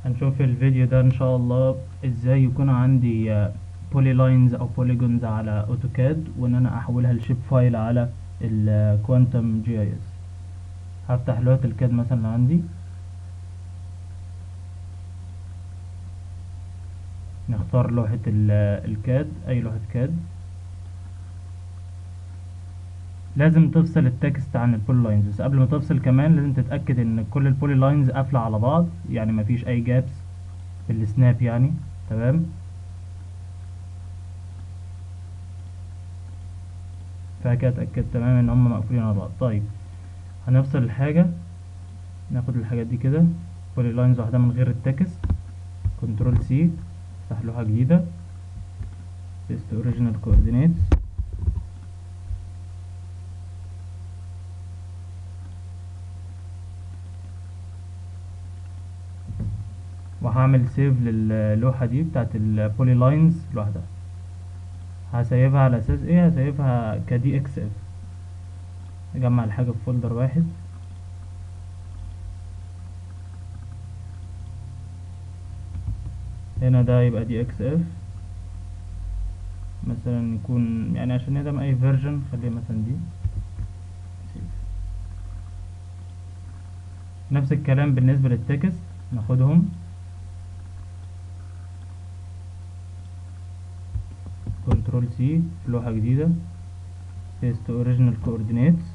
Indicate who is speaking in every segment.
Speaker 1: هنشوف الفيديو ده ان شاء الله ازاي يكون عندي بولي لاينز او بوليجونز على اوتوكاد وان انا احولها لشيب فايل على الكوانتم جي اي اس هفتح لوحة الكاد مثلا اللي عندي نختار لوحة الكاد اي لوحة كاد لازم تفصل التكست عن البولي لاينز بس قبل ما تفصل كمان لازم تتأكد ان كل البولي لاينز قافلة على بعض يعني مفيش اي جابس في السناب يعني تمام فكده اتأكد تماما ان هم مقفولين على بعض طيب هنفصل الحاجة ناخد الحاجات دي كده بولي لاينز واحدة من غير التكست كنترول سي افتح لوحة جديدة paste original coordinates وهعمل سيف للوحة دي بتاعت البولي لاينز لوحدها هسيبها على اساس ايه هسيبها كدي اكس اف اجمع الحاجة في فولدر واحد هنا ده يبقى دي اكس اف مثلا يكون يعني عشان ندم اي فيرجن خليه مثلا دي نفس الكلام بالنسبة للتكست ناخدهم كنترول سي في لوحة جديدة paste original coordinates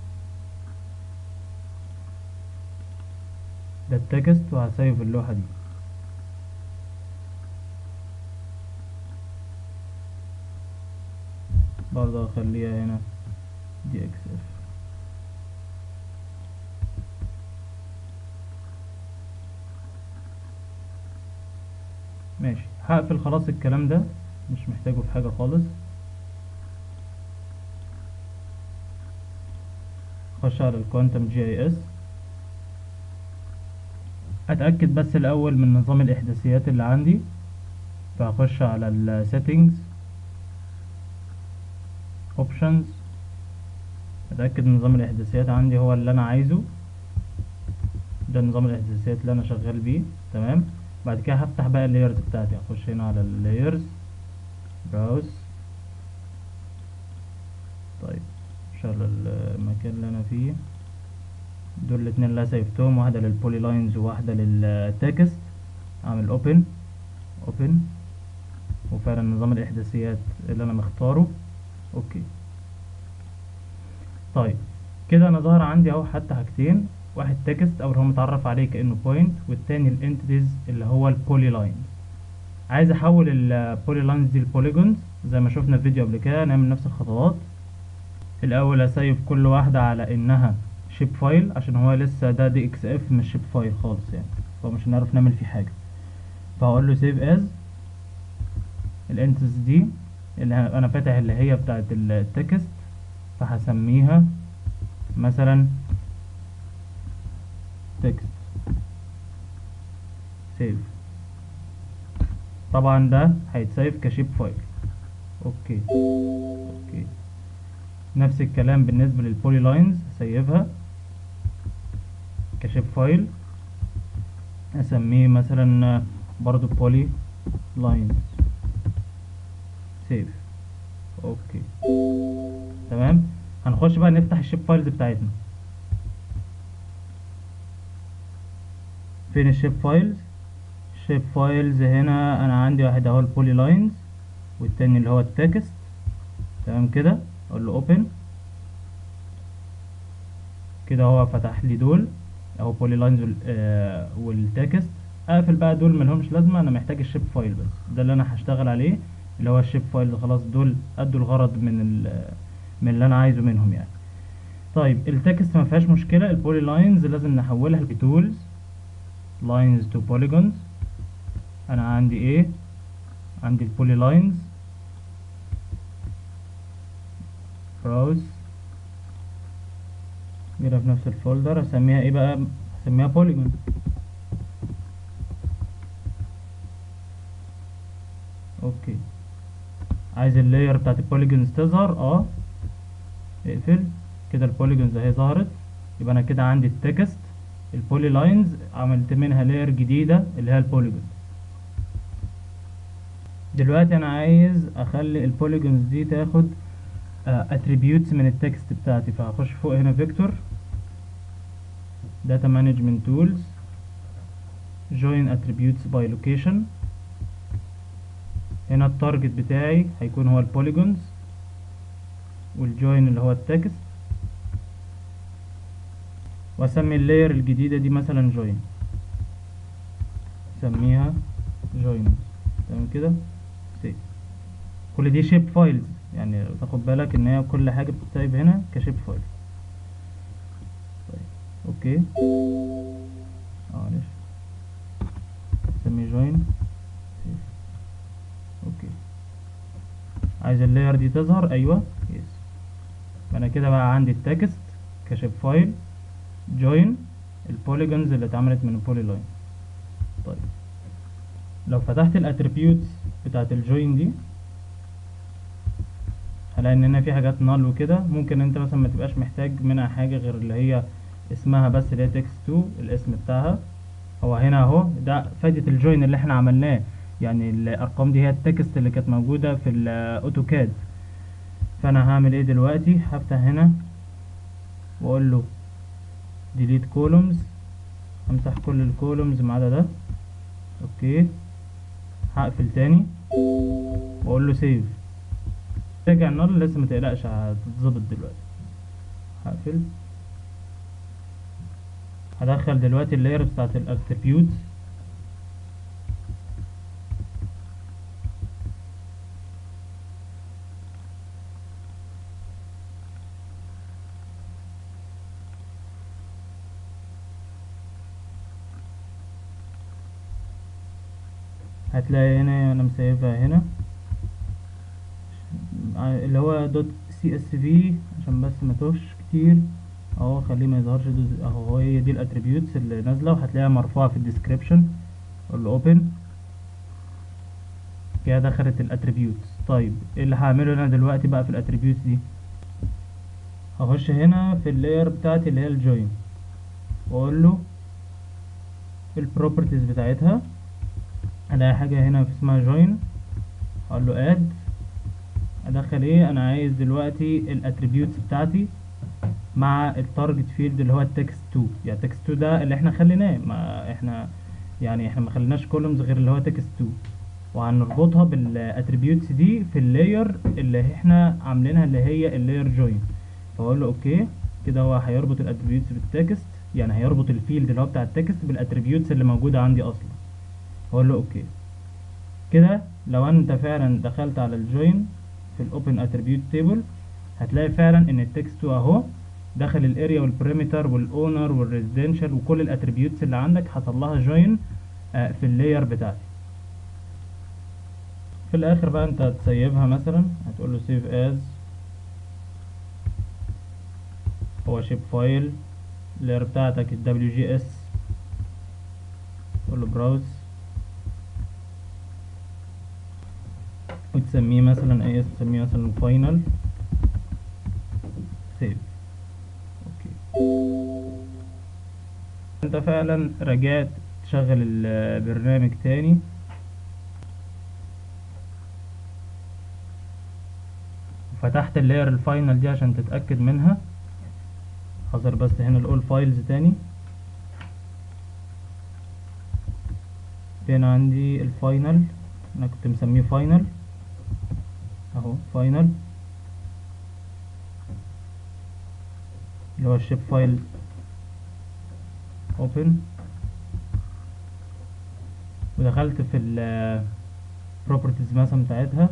Speaker 1: ده التكست وهسيف اللوحة دي برضه هخليها هنا دي اكس اف ماشي هقفل خلاص الكلام ده مش محتاجه في حاجة خالص خش على الكوانتم جي اي اس اتأكد بس الاول من نظام الاحداثيات اللي عندي فهخش على السيتنجز اوبشنز اتأكد ان نظام الاحداثيات عندي هو اللي انا عايزه ده نظام الاحداثيات اللي انا شغال بيه تمام بعد كده هفتح بقى اللايرز بتاعتي اخش هنا على اللايرز براوز طيب شغل المكان اللي انا فيه دول الاتنين اللي سيفتهم واحدة للبولي لاينز وواحدة للتكست اعمل اوبن اوبن وفعلا نظام الاحداثيات اللي انا مختاره اوكي طيب كده انا ظهر عندي اهو حتى حاجتين واحد تكست او هو متعرف عليه كانه بوينت والتاني الانتيتيز اللي هو البولي لاينز عايز احول البولي لاينز دي لبوليجونز زي ما شفنا في فيديو قبل كده نعمل نفس الخطوات الاول اسيف كل واحده على انها شيب فايل عشان هو لسه ده دي اكس اف مش شيب فايل خالص يعني فمش هنعرف نعمل فيه حاجه فهقول له سيف از الانتس دي اللي انا فاتح اللي هي بتاعت التكست فهسميها مثلا تكست سيف طبعا ده هيتسيف كشيب فايل اوكي اوكي نفس الكلام بالنسبة للبولي لاينز هسيفها كشيب فايل اسميه مثلا برضو بولي لاينز سيف اوكي تمام هنخش بقى نفتح الشيب فايلز بتاعتنا فين الشيب فايلز الشيب فايلز هنا انا عندي واحد اهو البولي لاينز والتاني اللي هو التكست تمام كده اقول له اوبن كده هو فتح لي دول اهو بولي لاينز والتكست اقفل بقى دول ملهمش لازمه انا محتاج الشيب فايل بس ده اللي انا هشتغل عليه اللي هو الشيب فايل خلاص دول ادوا الغرض من من اللي انا عايزه منهم يعني طيب التكست ما فيهاش مشكله البولي لاينز لازم نحولها لتولز lines to polygons انا عندي ايه عندي البولي لاينز براوز كده في نفس الفولدر اسميها ايه بقى اسميها بوليجون اوكي عايز اللاير بتاعت البوليجونز تظهر اه اقفل كده البوليجونز اهي ظهرت يبقى انا كده عندي التكست البولي لاينز عملت منها لاير جديدة اللي هي البوليجون دلوقتي انا عايز اخلي البوليجونز دي تاخد اتريبيوتس من التكست بتاعتي فهخش فوق هنا فيكتور data management tools join attributes by location هنا التارجت بتاعي هيكون هو البوليجونز والجوين اللي هو التكست واسمي اللاير الجديدة دي مثلا جوين سميها جوين تمام كده سيف كل دي شيب فايلز يعني تاخد بالك ان هي كل حاجة بتتسايب هنا كشيب فايل طيب اوكي اه معلش سمي جوين سيف اوكي عايز اللاير دي تظهر ايوه يس انا كده بقى عندي التكست كشيب فايل جوين البوليجونز اللي اتعملت من البولي لاين طيب لو فتحت الاتريبيوتس بتاعت الجوين دي هلاقي ان هنا في حاجات نال وكده ممكن انت مثلا ما تبقاش محتاج منها حاجه غير اللي هي اسمها بس اللي هي تكست 2 الاسم بتاعها هو هنا اهو ده فايده الجوين اللي احنا عملناه يعني الارقام دي هي التكست اللي كانت موجوده في الاوتوكاد فانا هعمل ايه دلوقتي هفتح هنا واقول له delete columns امسح كل الكولومز ما عدا ده اوكي هقفل تاني واقول له سيف رجع النار لسه ما تقلقش هتتظبط دلوقتي هقفل هدخل دلوقتي اللاير بتاعت الاتريبيوتس هتلاقي هنا انا مسيبها هنا اللي هو دوت سي اس في عشان بس ما توش كتير اهو خليه ما يظهرش اهو هي دي الاتريبيوتس اللي نازله وهتلاقيها مرفوعه في الديسكريبشن اقول له اوبن كده دخلت الاتريبيوتس طيب ايه اللي هعمله انا دلوقتي بقى في الاتريبيوتس دي هخش هنا في اللاير بتاعتي اللي هي الجوين واقول له البروبرتيز بتاعتها الاقي حاجه هنا اسمها جوين اقول له اد ادخل ايه انا عايز دلوقتي الاتريبيوتس بتاعتي مع التارجت فيلد اللي هو التكست 2 يعني التكست 2 ده اللي احنا خليناه ما احنا يعني احنا ما خليناش كولومز غير اللي هو تكست 2 وهنربطها بالاتريبيوتس دي في اللاير اللي احنا عاملينها اللي هي اللاير جوين فاقول له اوكي كده هو هيربط الاتريبيوتس بالتكست يعني هيربط الفيلد اللي هو بتاع التكست بالاتريبيوتس اللي موجوده عندي اصلا اقول له اوكي كده لو انت فعلا دخلت على الجوين في الاوبن اتريبيوت تيبل هتلاقي فعلا ان التكست اهو دخل الاريا والبريمتر والاونر والريزيدنشال وكل الاتريبيوتس اللي عندك حصل لها جوين في اللاير بتاعتي في الاخر بقى انت هتسيبها مثلا هتقول له سيف از هو شيب فايل اللاير بتاعتك ال WGS تقول له براوز وتسميه مثلا اي اس تسميه مثلا فاينل سيف اوكي انت فعلا رجعت تشغل البرنامج تاني وفتحت اللاير الفاينل دي عشان تتأكد منها حظر بس هنا الاول فايلز تاني هنا عندي الفاينل انا كنت مسميه فاينل اهو فاينل اللي هو الشيب فايل اوبن ودخلت في ال properties مثلا بتاعتها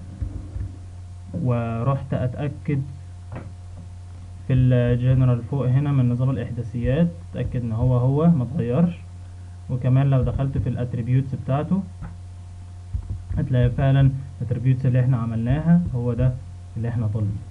Speaker 1: ورحت اتاكد في الجنرال فوق هنا من نظام الاحداثيات اتاكد ان هو هو ما اتغيرش وكمان لو دخلت في الاتريبيوتس بتاعته هتلاقي فعلا الاتريبيوتس اللي احنا عملناها هو ده اللي احنا طالبينه